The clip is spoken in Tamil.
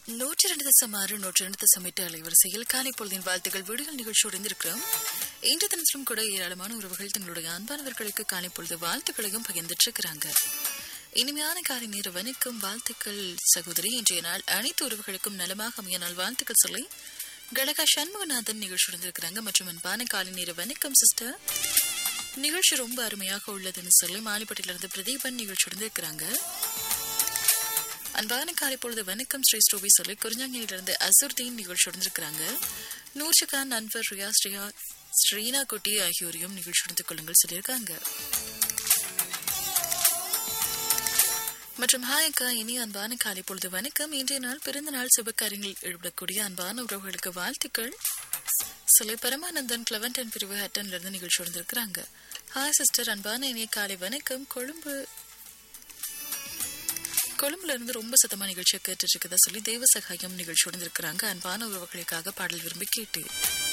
நூற்றி ரெண்டு தசம் ஆறு நூற்றி ரெண்டு தசம் எட்டு அலைவரிசையில் காலை பொழுதின் வாழ்த்துக்கள் வீடுகள் நிகழ்ச்சியோடு இருந்திருக்கிறோம் இன்று தினத்திலும் கூட ஏராளமான உறவுகள் தங்களுடைய அன்பானவர்களுக்கு காலை பொழுது வாழ்த்துக்களையும் பகிர்ந்துட்டு இருக்கிறாங்க இனிமையான காலை நேர வணக்கம் வாழ்த்துக்கள் சகோதரி இன்றைய நாள் அனைத்து உறவுகளுக்கும் நலமாக அமைய நாள் வாழ்த்துக்கள் சொல்லி கலகா சண்முகநாதன் நிகழ்ச்சி இருக்கிறாங்க மற்றும் அன்பான காலை நேர வணக்கம் சிஸ்டர் நிகழ்ச்சி ரொம்ப அருமையாக உள்ளதுன்னு சொல்லி மாலிப்பட்டிலிருந்து பிரதீபன் நிகழ்ச்சி இருக்கிறாங்க அன்பான காலை பொழுது வணக்கம் ஸ்ரீ ஸ்ரூபி சொல்லி குறிஞ்சாங்கிலிருந்து அசுர்தீன் நிகழ்ச்சி இருந்திருக்கிறாங்க நூர்ஷகான் அன்வர் ரியா ஸ்ரீயா ஸ்ரீனா குட்டி ஆகியோரையும் நிகழ்ச்சி எடுத்துக் கொள்ளுங்கள் சொல்லியிருக்காங்க மற்றும் ஹாய் அக்கா இனி அன்பான காலை பொழுது வணக்கம் இன்றைய நாள் பிறந்த நாள் சுபகாரியங்கள் ஈடுபடக்கூடிய அன்பான உறவுகளுக்கு வாழ்த்துக்கள் சொல்லி பரமானந்தன் கிளவன்டன் பிரிவு ஹட்டன்ல இருந்து நிகழ்ச்சி இருந்திருக்கிறாங்க ஹாய் சிஸ்டர் அன்பான இனிய காலை வணக்கம் கொழும்பு கொழும்புல இருந்து ரொம்ப சத்தமா நிகழ்ச்சியை கேட்டுட்டு இருக்கதா சொல்லி தேவ சகாயம் நிகழ்ச்சி இருக்கிறாங்க அன்பான உறவுகளுக்காக பாடல் விரும்பி கேட்டு